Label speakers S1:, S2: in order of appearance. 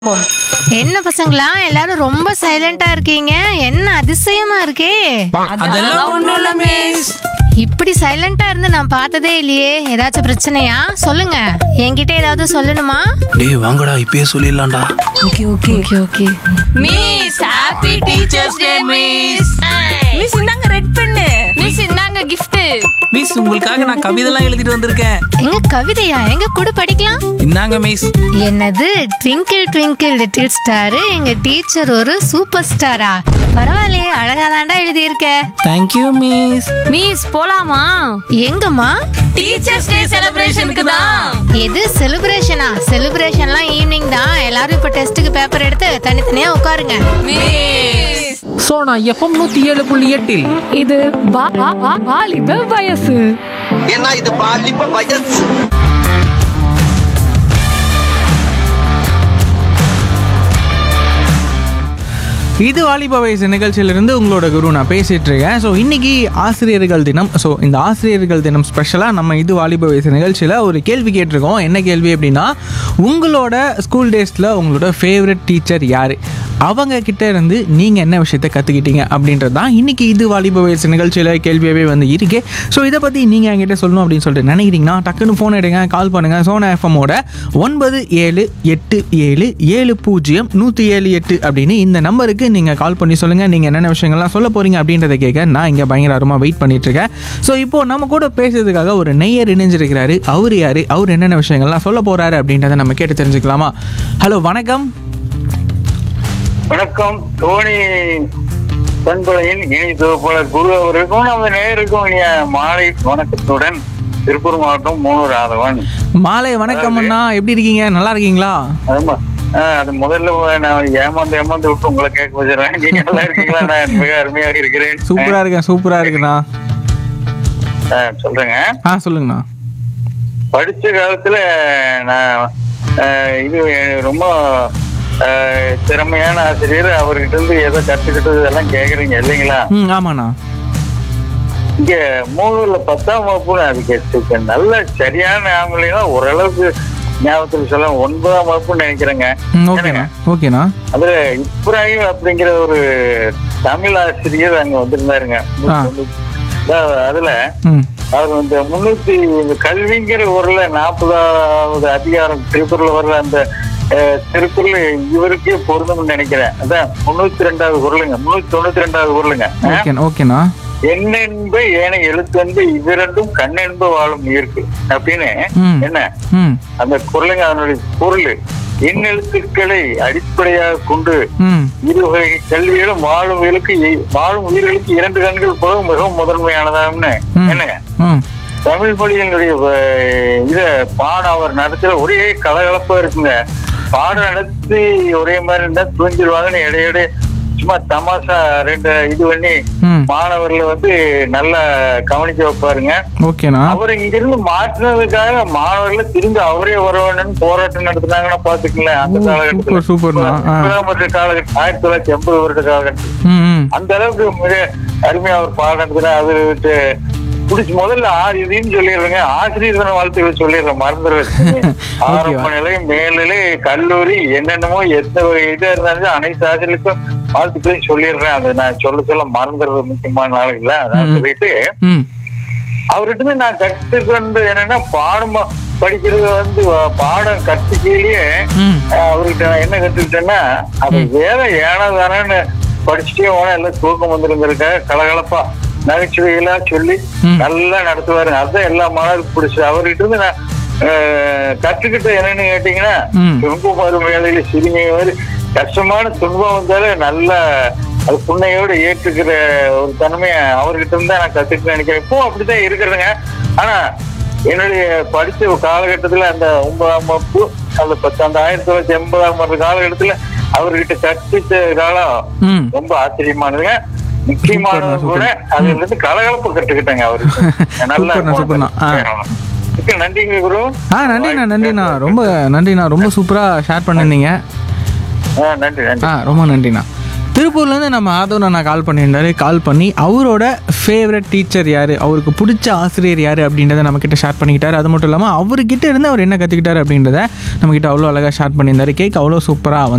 S1: என்ன பசங்களா எல்லாரும் ரொம்ப சைலண்டா இருக்கீங்க என்ன அதிசயமா இருக்கே
S2: அதெல்லாம் ஒண்ணும் இல்ல மிஸ்
S1: இப்படி சைலண்டா இருந்து நான் பார்த்ததே இல்லையே ஏதாச்சும் பிரச்சனையா சொல்லுங்க என்கிட்ட ஏதாவது சொல்லணுமா
S3: டேய் வாங்கடா இப்பயே சொல்லிடலாம்டா
S2: okay okay
S1: okay okay
S2: miss happy teachers day miss miss இந்தாங்க ரெட் பென்னு
S4: மிஸ் இந்தாங்க gift
S3: மிஸ் உங்களுக்காக நான் கவிதைலாம் எழுதிட்டு வந்திருக்கேன்
S1: எங்க கவிதையா எங்க கூட படிக்கலாம்
S3: இந்தாங்க மிஸ்
S1: என்னது ட்விங்கிள் ட்விங்கிள் லிட்டில் ஸ்டார் எங்க டீச்சர் ஒரு சூப்பர் ஸ்டாரா பரவாயில்லையே அழகாதாண்டா எழுதியிருக்க
S3: தேங்க்யூ மிஸ்
S4: மிஸ் போலாமா
S1: எங்கம்மா
S2: டீச்சர்ஸ் டே செலிப்ரேஷனுக்கு தான்
S1: எது செலிப்ரேஷனா செலிப்ரேஷன்லாம் ஈவினிங் தான் எல்லாரும் இப்ப டெஸ்ட்டுக்கு பேப்பர் எடுத்து தனித்தனியா உட்காருங்க
S2: மிஸ்
S3: சோனா எஃப்எம் நூத்தி ஏழு புள்ளி எட்டில்
S4: இது வா- வா- வா- வாலிப வயசு
S5: ஏன்னா இது பாலிப்ப வயசு
S6: இது வாலிப வயசு நிகழ்ச்சியிலிருந்து உங்களோட குரு நான் பேசிட்டு இருக்கேன் ஸோ இன்னைக்கு ஆசிரியர்கள் தினம் ஸோ இந்த ஆசிரியர்கள் தினம் ஸ்பெஷலாக நம்ம இது வாலிப வயசு நிகழ்ச்சியில் ஒரு கேள்வி கேட்டிருக்கோம் என்ன கேள்வி அப்படின்னா உங்களோட ஸ்கூல் டேஸில் உங்களோட ஃபேவரட் டீச்சர் யார் அவங்க கிட்ட இருந்து நீங்கள் என்ன விஷயத்த கற்றுக்கிட்டீங்க அப்படின்றது தான் இன்னைக்கு இது வாலிப வயசு நிகழ்ச்சியில் கேள்வியாகவே வந்து இருக்கு ஸோ இதை பற்றி நீங்கள் என்கிட்ட சொல்லணும் அப்படின்னு சொல்லிட்டு நினைக்கிறீங்கன்னா டக்குன்னு ஃபோன் எடுங்க கால் பண்ணுங்கள் சோனா எஃப்எம்மோட ஒன்பது ஏழு எட்டு ஏழு ஏழு பூஜ்ஜியம் நூற்றி ஏழு எட்டு அப்படின்னு இந்த நம்பருக்கு நீங்கள் கால் பண்ணி சொல்லுங்கள் நீங்கள் என்னென்ன விஷயங்கள்லாம் சொல்ல போகிறீங்க அப்படின்றத கேட்க நான் இங்கே பயங்கரமாக வெயிட் பண்ணிட்டு இருக்கேன் ஸோ இப்போது நம்ம கூட பேசுறதுக்காக ஒரு நெய்யர் இணைஞ்சிருக்கிறாரு அவர் யார் அவர் என்னென்ன விஷயங்கள்லாம் சொல்ல போகிறாரு அப்படின்றத நம்ம கேட்டு தெரிஞ்சுக்கலாமா ஹலோ வணக்கம்
S7: வணக்கம் தோனி பண்பலையின் இணை தொகுப்பாளர் குரு அவருக்கும் நம்ம நேருக்கும் இனிய மாலை வணக்கத்துடன் திருப்பூர் மாவட்டம் மூணூர் ஆதவன்
S6: மாலை வணக்கம் அண்ணா எப்படி இருக்கீங்க நல்லா இருக்கீங்களா
S7: ஆமா ஆஹ் அது முதல்ல நான் ஏமாந்து ஏமாந்து விட்டு உங்களை கேட்க வச்சிடறேன் நீங்க நல்லா இருக்கீங்களா நான் மிக அருமையாக இருக்கிறேன்
S6: சூப்பராக இருக்கேன் சூப்பராக இருக்குண்ணா
S7: ஆஹ் சொல்றேங்க
S6: ஆ சொல்லுங்கண்ணா
S7: படிச்ச காலத்துல நான் ஆஹ் இது ரொம்ப ஆஹ் திறமையான ஆசிரியர் அவர்கிட்ட இருந்து ஏதோ கத்துக்கிட்டது இதெல்லாம் கேக்குறீங்க இல்லைங்களா
S6: ம் ஆமாண்ணா
S7: இங்க மூணுல பத்தாம் வகுப்பு அதுக்கு எடுத்துருக்கேன் நல்ல சரியான ஞாபகம் ஓரளவுக்கு ஞாபகத்துக்கு சொல்ல ஒன்பதாம் வகுப்புன்னு நினைக்கிறேங்க
S6: ம் ஓகேண்ணா ஓகேண்ணா
S7: அதுல இப்ராஹிம் அப்படிங்கிற ஒரு தமிழ் ஆசிரியர் அங்க வந்திருந்தாருங்க
S6: ஆ.
S7: அதாவது அதுல
S6: ம்
S7: அவர் வந்து முன்னூத்தி இந்த கல்விங்கிற ஊர்ல நாற்பதாவது அதிகாரம் திருக்குறள் வர்ற அந்த அஹ், திருக்குறள் இவருக்கே பொருந்தும்னு நினைக்கிறேன் அதான் முன்னூத்தி ரெண்டாவது குரலுங்க முன்னூத்தி தொண்ணூத்தி ரெண்டாவது குரலுங்க ஆ?
S6: ஓகேண்ணா ஓகேண்ணா
S7: எண்ணென்ப ஏன எழுத்தென்ப இவ்விரண்டும் கண்ணென்ப வாழும் இருக்கு அப்படின்னு
S6: ம்.
S7: என்ன
S6: ம்
S7: அந்த குரலுங்க அதனுடைய பொருள் எண்ணெழுத்துக்களை அடிப்படையாக கொண்டு
S6: ம்
S7: இரு வகை கல்வியிலும் வாழும் உயிருக்கு இ- வாழும் உயிர்களுக்கு இரண்டு கண்கள் போக மிகவும் முதன்மையானதாம்னு
S6: ம்.
S7: என்னங்க
S6: ம்
S7: தமிழ் மொழியினுடைய அஹ், இத பாடம் அவர் நடத்துல ஒரே கலகலப்பா இருக்குங்க பாடம் நடத்தி ஒரே மாதிரி இருந்தா தூங்கிடுவாங்கன்னு இடையிடையே சும்மா தமாஷா ரெண்டு இது பண்ணி
S6: ம்
S7: மாணவர்களை வந்து நல்லா கவனிக்க வைப்பாருங்க
S6: ஓகேண்ணா
S7: அவர் இங்கிருந்து மாற்றினதுக்காக மாணவர்களை திரும்பி அவரே வரணும்னு போராட்டம் நடத்தினாங்கன்னா பாத்துக்கங்களேன் அந்த
S6: ஓ,
S7: காலகட்டத்துல
S6: சூப்பர், சூப்பர்ண்ணா. ஆ.
S7: முப்பதாம் வருட காலகட்டம் ஆயிரத்தி தொள்ளாயிரத்தி எண்பது வருட காலகட்டம்
S6: ம் ம்
S7: அந்த அளவுக்கு மிக அருமையா அவர் பாடத்துல அது விட்டு பிடிச்சி முதல்ல ஆ- இதையும் சொல்லிடுறேங்க ஆசிரியர் தின வாழ்த்துக்கள் சொல்லிடுறேன் மறந்துடுவேன் ஆரம்ப நிலை மேல்நிலை கல்லூரி என்னென்னமோ எந்த ஒரு இதா இருந்தாலும் அனைத்து ஆசிரியருக்கும் வாழ்த்துக்களையும் சொல்லிடுறேன் அதை நான் சொல்ல சொல்ல மறந்துடுறது முக்கியமான நாளுங்கள அதான் சொல்லிட்டு
S6: ம்
S7: அவர்கிட்ட இருந்து நான் கற்றுக்கொண்டு என்னன்னா பாடம் படிக்கிறது வந்து அஹ், பாடம் கற்றுக்கையிலேயே
S6: ம்
S7: அஹ் அவர்கிட்ட நான் என்ன கத்துக்கிட்டேன்னா அது வேற ஏனதானு படிச்சுட்டே போனா எல்லாம் தூக்கம் வந்துருங்கிறதுக்காக கலகலப்பா நகைச்சுவையெல்லாம் சொல்லி
S6: ம்.
S7: நல்லா நடத்துவாருங்க அதுதான் எல்லா மாணவருக்கும் பிடிச்சது அவர்கிட்ட இருந்து நான் அஹ், கத்துக்கிட்ட என்னன்னு கேட்டீங்கன்னா
S6: ம்.
S7: துன்பம் வரும் வேலையில சிறுமி மாதிரி கஷ்டமான துன்பம் வந்தாலும் நல்ல அது புண்ணையோடு ஏற்றுக்கிற ஒரு தன்மையை அவர்கிட்ட இருந்து தான் நான் கத்துக்கிட்டு நினைக்கிறேன் இப்போ அப்படித்தான் இருக்கிறதுங்க ஆனா என்னுடைய படிச்ச காலகட்டத்துல அந்த ஒன்பதாம் வகுப்பு அந்த பத்து அந்த ஆயிரத்தி தொள்ளாயிரத்தி எண்பதாம் வருட காலகட்டத்துல அவர்கிட்ட கற்பித்த காலம்
S6: ம்
S7: ரொம்ப ஆச்சரியமானதுங்க முக்கியமானது
S6: சூப்பர்ண்ணா,
S7: கூட
S6: சூப்பர்.
S7: அதுல இருந்து கலகலப்பு கற்றுக்கிட்டேங்க அவருக்கு நல்லா
S6: சூப்பர்ண்ணா, சூப்பர்ண்ணா. ஆ.
S7: மிக்க நன்றிங்க குரு
S6: ஆ நன்றிண்ணா நன்றிண்ணா ரொம்ப நன்றிண்ணா ரொம்ப சூப்பராக ஷேர் பண்ணியிருந்தீங்க
S7: ஆ, நன்றி நன்றி
S6: ஆ ரொம்ப நன்றிண்ணா திருப்பூர்லேருந்து நம்ம ஆதவன் அண்ணா கால் பண்ணியிருந்தாரு கால் பண்ணி அவரோட ஃபேவரட் டீச்சர் யார் அவருக்கு பிடிச்ச ஆசிரியர் யார் அப்படின்றத நம்மக்கிட்ட ஷேர் பண்ணிக்கிட்டாரு அது மட்டும் இல்லாமல் அவர்கிட்ட இருந்து அவர் என்ன கற்றுக்கிட்டாரு அப்படின்றத நம்மக்கிட்ட அவ்வளோ அழகாக ஷேர் பண்ணியிருந்தாரு கேக் அவ்வளோ சூப்பராக